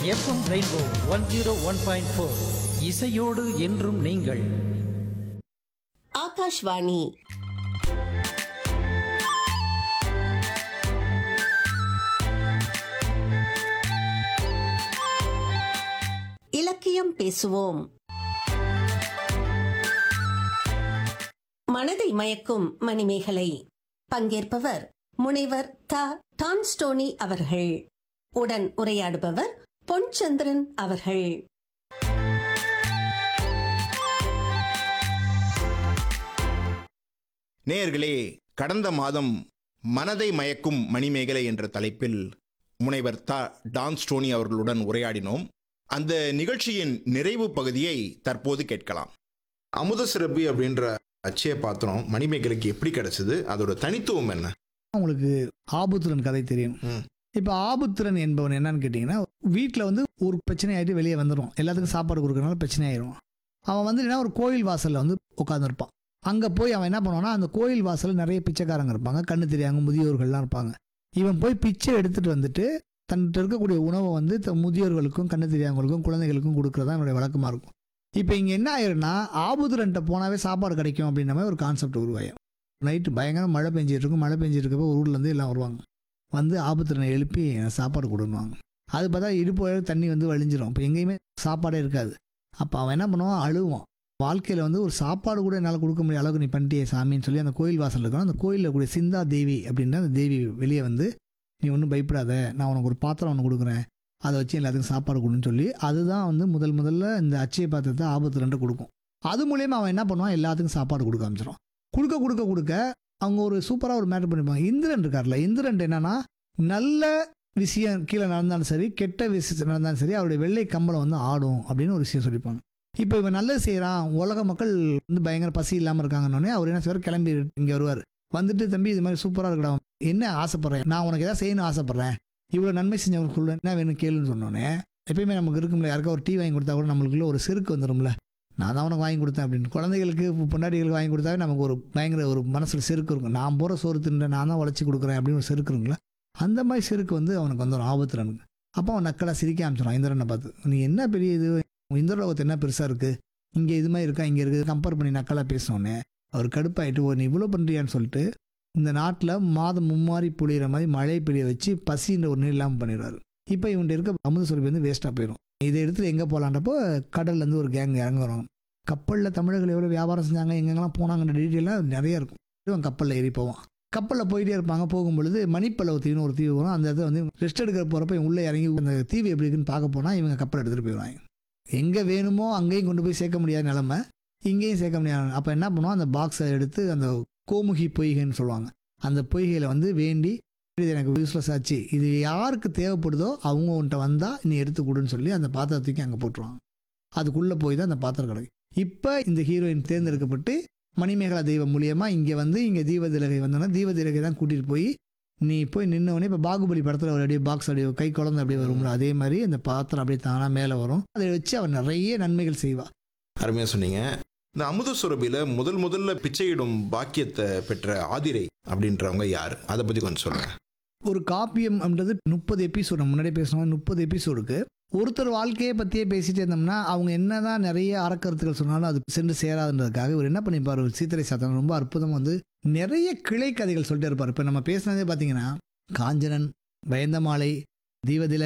FM rainbow one zero one point four இசையோடு என்றும் நீங்கள் ஆகாஷ்வாணி இலக்கியம் பேசுவோம் மனதை மயக்கும் மணிமேகலை பங்கேற்பவர் முனைவர் த டான்ஸ்டோனி அவர்கள் உடன் உரையாடுபவர் பொன்சந்திரன் அவர்கள் நேயர்களே கடந்த மாதம் மனதை மயக்கும் மணிமேகலை என்ற தலைப்பில் முனைவர் த டான் ஸ்டோனி அவர்களுடன் உரையாடினோம் அந்த நிகழ்ச்சியின் நிறைவு பகுதியை தற்போது கேட்கலாம் அமுத சிறப்பி அப்படின்ற அச்சய பாத்திரம் மணிமேகலைக்கு எப்படி கிடைச்சது அதோட தனித்துவம் என்ன உங்களுக்கு ஆபுத்திரன் கதை தெரியும் ம். இப்போ ஆபுத்திரன் என்பவன் என்னன்னு கேட்டிங்கன்னா வீட்டில் வந்து ஒரு பிரச்சனை ஆகிட்டு வெளியே வந்துடும் எல்லாத்துக்கும் சாப்பாடு கொடுக்கறனால பிரச்சனை ஆயிரும் அவன் வந்து என்ன ஒரு கோயில் வாசலில் வந்து உட்காந்துருப்பான் அங்கே போய் அவன் என்ன பண்ணுவான்னா அந்த கோயில் வாசலில் நிறைய பிச்சைக்காரங்க இருப்பாங்க கண்ணு தெரியாங்க முதியோர்கள்லாம் இருப்பாங்க இவன் போய் பிச்சை எடுத்துட்டு வந்துட்டு தன்கிட்ட இருக்கக்கூடிய உணவை வந்து த- முதியோர்களுக்கும் கண்ணு தெரியாதவங்களுக்கும் குழந்தைகளுக்கும் கொடுக்குறது தான் என்னுடைய வழக்கமாக இருக்கும் இப்போ இங்கே என்ன ஆயிரும்னா ஆபுத்திரன்ட்ட போனாவே சாப்பாடு கிடைக்கும் அப்படின்ற மாதிரி ஒரு கான்செப்ட் உருவாயும் நைட்டு பயங்கர மழை பெஞ்சிட்டு இருக்கும் மழை பெஞ்சிட்டு இருக்கப்போ ஒரு ஊர்லேருந்து எல்லாம் வருவாங்க வந்து ஆபத்திரனை எழுப்பி எனக்கு சாப்பாடு கொடுன்னுவாங்க அது பார்த்தா இடுப்பு வரை தண்ணி வந்து வழிஞ்சிரும் இப்போ எங்கேயுமே சாப்பாடே இருக்காது அப்போ அவன் என்ன பண்ணுவான் அழுவான் வாழ்க்கையில் வந்து ஒரு சாப்பாடு கூட என்னால் கொடுக்க முடியாத அளவுக்கு நீ பண்ணிட்டியே சாமின்னு சொல்லி அந்த கோயில் வாசல் இருக்கணும் அந்த கோயிலில் கூடிய சிந்தா தேவி அப்படின்ற அந்த தேவி வெளியே வந்து நீ ஒன்றும் பயப்படாத நான் உனக்கு ஒரு பாத்திரம் ஒன்று கொடுக்குறேன் அதை வச்சு எல்லாத்துக்கும் சாப்பாடு கொடுன்னு சொல்லி அதுதான் வந்து முதல் முதல்ல இந்த அச்சய பாத்திரத்தை ஆபத்து ரெண்டு கொடுக்கும் அது மூலியமா அவன் என்ன பண்ணுவான் எல்லாத்துக்கும் சாப்பாடு கொடுக்க ஆரம்பிச்சிடும் கொடுக்க கொடுக்க கொடுக்க அவங்க ஒரு சூப்பராக ஒரு மேட்டர் பண்ணிப்பாங்க இந்திரன் இருக்கார்ல இந்திரன் என்னன்னா நல்ல விஷயம் கீழே நடந்தாலும் சரி கெட்ட விஷயம் நடந்தாலும் சரி அவருடைய வெள்ளை கம்பளம் வந்து ஆடும் அப்படின்னு ஒரு விஷயம் சொல்லிப்பாங்க இப்போ இவன் நல்லது செய்கிறான் உலக மக்கள் வந்து பயங்கர பசி இல்லாமல் இருக்காங்கன்னொடனே அவர் என்ன செய்வார் கிளம்பி இங்கே வருவார் வந்துட்டு தம்பி இது மாதிரி சூப்பராக இருக்கடா என்ன ஆசைப்பட்றேன் நான் உனக்கு எதாவது செய்யணும்னு ஆசைப்பட்றேன் இவ்வளோ நன்மை செஞ்சவங்களுக்குள்ள என்ன வேணும் கேளுன்னு சொன்னோன்னே எப்பயுமே நமக்கு இருக்கும்ல யாருக்கா ஒரு டீ வாங்கி கொடுத்தா கூட நம்மளுக்குள்ள ஒரு செருக்கு வந்துடும்ல நான் தான் உனக்கு வாங்கி கொடுத்தேன் அப்படின்னு குழந்தைகளுக்கு பொண்டாட்டிகளுக்கு வாங்கி கொடுத்தாவே நமக்கு ஒரு பயங்கர ஒரு மனசில் செருக்கு இருக்கும் நான் போகிற சோறு தின்ற நான் தான் உழைச்சி கொடுக்குறேன் அப்படின்னு ஒரு செருக்கு இருக்குங்களா அந்த மாதிரி செருக்கு வந்து அவனுக்கு வந்துடும் ஆபத்துறனுக்கு அப்போ அவன் நக்கலாக சிரிக்க ஆரம்பிச்சிடும் இந்திரனை பார்த்து நீ என்ன பெரிய இது இந்திரலோகத்து என்ன பெருசாக இருக்குது இங்கே இது மாதிரி இருக்கா இங்கே இருக்குது கம்பேர் பண்ணி நக்கலாக பேசினோன்னே அவர் கடுப்பாயிட்டு ஓ நீ இவ்வளோ பண்ணுறியான்னு சொல்லிட்டு இந்த நாட்டில் மாதம் மும்மாரி பொழியிற மாதிரி மழை பெய்ய வச்சு பசின்ற ஒரு நீர் இல்லாமல் பண்ணிடுவார் இப்போ இவன்கிட்ட இருக்க அமுத சுரப்பி வந்து வேஸ்ட்டாக போயிடும் இதை எடுத்து எங்கே போகலான்றப்போ கடல்லேருந்து ஒரு கேங் இறங்குறோம் கப்பலில் தமிழர்கள் எவ்வளோ வியாபாரம் செஞ்சாங்க எங்கெங்கெல்லாம் போனாங்கன்ற டீட்டெயிலாக நிறைய இருக்கும் இவன் கப்பலில் ஏறி போவான் கப்பலில் போயிட்டே இருப்பாங்க போகும்பொழுது மணிப்பல்லவ தீவுன்னு ஒரு தீவு வரும் அந்த இடத்துல வந்து ரெஸ்ட் எடுக்கிற போகிறப்ப இவன் உள்ளே இறங்கி அந்த தீவு எப்படி இருக்குன்னு பார்க்க போனால் இவங்க கப்பல் எடுத்துகிட்டு போயிடுவாங்க எங்கே வேணுமோ அங்கேயும் கொண்டு போய் சேர்க்க முடியாத நிலமை இங்கேயும் சேர்க்க முடியாது அப்போ என்ன பண்ணுவோம் அந்த பாக்ஸை எடுத்து அந்த கோமுகி பொய்கைன்னு சொல்லுவாங்க அந்த பொய்கையில் வந்து வேண்டி இது எனக்கு யூஸ்லெஸ் ஆச்சு இது யாருக்கு தேவைப்படுதோ அவங்க உன்ட்ட வந்தால் நீ எடுத்து கொடுன்னு சொல்லி அந்த பாத்திரத்துக்கு அங்கே போட்டுருவாங்க அதுக்குள்ளே போய் தான் அந்த பாத்திரம் கிடைக்கும் இப்போ இந்த ஹீரோயின் தேர்ந்தெடுக்கப்பட்டு மணிமேகலா தெய்வம் மூலியமாக இங்கே வந்து இங்கே தீபதிலகை வந்தோன்னா தீபதிலகை தான் கூட்டிகிட்டு போய் நீ போய் நின்னவொடனே இப்போ பாகுபலி படத்தில் ஒரு அப்படியே பாக்ஸ் அப்படியே கை குழந்தை அப்படியே வரும்ல அதே மாதிரி அந்த பாத்திரம் அப்படியே தானாக மேலே வரும் அதை வச்சு அவன் நிறைய நன்மைகள் செய்வா அருமையாக சொன்னீங்க இந்த அமுத சுரபியில் முதல் முதல்ல பிச்சையிடும் பாக்கியத்தை பெற்ற ஆதிரை அப்படின்றவங்க யார் அதை பற்றி கொஞ்சம் சொல்லுங்க ஒரு காப்பியம் அப்படின்றது முப்பது எபிசோடு முன்னாடி பேசின மாதிரி முப்பது எபிசோடுக்கு ஒருத்தர் வாழ்க்கையை பற்றியே பேசிட்டே இருந்தோம்னா அவங்க என்னதான் நிறைய அறக்கருத்துக்கள் சொன்னாலும் அது சென்று சேராதுன்றதுக்காக இவர் என்ன பண்ணிப்பார் ஒரு சீத்தரை சாத்தன் ரொம்ப அற்புதம் வந்து நிறைய கிளை கதைகள் சொல்லிட்டே இருப்பார் இப்போ நம்ம பேசினதே பார்த்தீங்கன்னா காஞ்சனன் பயந்தமாலை தீவதில